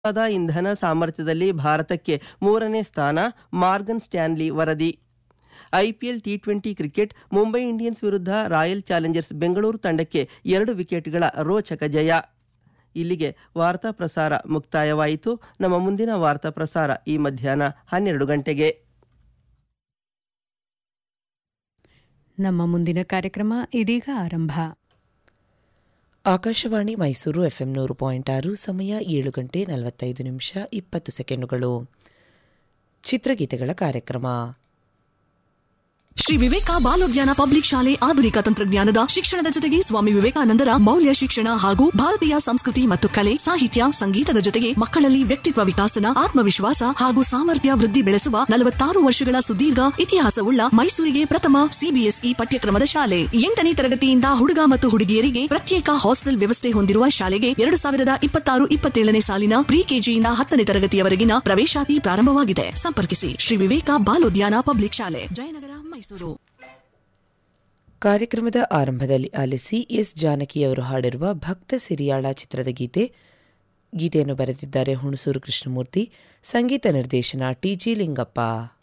the ಇಂಧನ ಸಾಮರ್ಥ್ಯದಲ್ಲಿ ಭಾರತಕ್ಕೆ ಮೂರನೇ ಸ್ಥಾನ ಮಾರ್ಗನ್ ಸ್ಟ್ಯಾನ್ಲಿ ವರದಿ IPL T twenty cricket Mumbai Indians ವಿರುದ್ಧ ರಾಯಲ್ ಚಾಲೆಂಜರ್ಸ್ ಬೆಂಗಳೂರು ತಂಡಕ್ಕೆ ಎರಡು ವಿಕೆಟ್ಗಳ ರೋಚಕ ಜಯ ಇಲ್ಲಿಗೆ ವಾರ್ತಾ ಪ್ರಸಾರ ಮುಕ್ತಾಯವಾಯಿತು ನಮ್ಮ ಮುಂದಿನ ವಾರ್ತಾ ಪ್ರಸಾರ ಈ ಮಧ್ಯಾಹ್ನ ಹನ್ನೆರಡು ಗಂಟೆಗೆ ನಮ್ಮ ಮುಂದಿನ ಕಾರ್ಯಕ್ರಮ ಇದೀಗ ಆರಂಭ ಆಕಾಶವಾಣಿ ಮೈಸೂರು ಎಫ್ಎಂ ನೂರು ಪಾಯಿಂಟ್ ಆರು ಸಮಯ ಏಳು ಗಂಟೆ ನಲವತ್ತೈದು ನಿಮಿಷ ಇಪ್ಪತ್ತು ಸೆಕೆಂಡುಗಳು ಚಿತ್ರಗೀತೆಗಳ ಕಾರ್ಯಕ್ರಮ ಶ್ರೀ ವಿವೇಕ ಬಾಲೋದ್ಯಾನ ಪಬ್ಲಿಕ್ ಶಾಲೆ ಆಧುನಿಕ ತಂತ್ರಜ್ಞಾನದ ಶಿಕ್ಷಣದ ಜೊತೆಗೆ ಸ್ವಾಮಿ ವಿವೇಕಾನಂದರ ಮೌಲ್ಯ ಶಿಕ್ಷಣ ಹಾಗೂ ಭಾರತೀಯ ಸಂಸ್ಕೃತಿ ಮತ್ತು ಕಲೆ ಸಾಹಿತ್ಯ ಸಂಗೀತದ ಜೊತೆಗೆ ಮಕ್ಕಳಲ್ಲಿ ವ್ಯಕ್ತಿತ್ವ ವಿಕಾಸನ ಆತ್ಮವಿಶ್ವಾಸ ಹಾಗೂ ಸಾಮರ್ಥ್ಯ ವೃದ್ಧಿ ಬೆಳೆಸುವ ನಲವತ್ತಾರು ವರ್ಷಗಳ ಸುದೀರ್ಘ ಇತಿಹಾಸವುಳ್ಳ ಮೈಸೂರಿಗೆ ಪ್ರಥಮ ಸಿಬಿಎಸ್ಇ ಪಠ್ಯಕ್ರಮದ ಶಾಲೆ ಎಂಟನೇ ತರಗತಿಯಿಂದ ಹುಡುಗ ಮತ್ತು ಹುಡುಗಿಯರಿಗೆ ಪ್ರತ್ಯೇಕ ಹಾಸ್ಟೆಲ್ ವ್ಯವಸ್ಥೆ ಹೊಂದಿರುವ ಶಾಲೆಗೆ ಎರಡು ಸಾವಿರದ ಇಪ್ಪತ್ತಾರು ಇಪ್ಪತ್ತೇಳನೇ ಸಾಲಿನ ಪ್ರಿ ಕೆಜಿಯಿಂದ ಹತ್ತನೇ ತರಗತಿಯವರೆಗಿನ ಪ್ರವೇಶಾತಿ ಪ್ರಾರಂಭವಾಗಿದೆ ಸಂಪರ್ಕಿಸಿ ಶ್ರೀ ವಿವೇಕ ಬಾಲೋದ್ಯಾನ ಪಬ್ಲಿಕ್ ಶಾಲೆ ಜಯನಗರ ಮೈಸೂರು ಕಾರ್ಯಕ್ರಮದ ಆರಂಭದಲ್ಲಿ ಆಲಿಸಿ ಎಸ್ ಜಾನಕಿಯವರು ಹಾಡಿರುವ ಭಕ್ತ ಸಿರಿಯಾಳ ಚಿತ್ರದ ಗೀತೆ ಗೀತೆಯನ್ನು ಬರೆದಿದ್ದಾರೆ ಹುಣಸೂರು ಕೃಷ್ಣಮೂರ್ತಿ ಸಂಗೀತ ನಿರ್ದೇಶನ ಟಿಜಿ ಲಿಂಗಪ್ಪ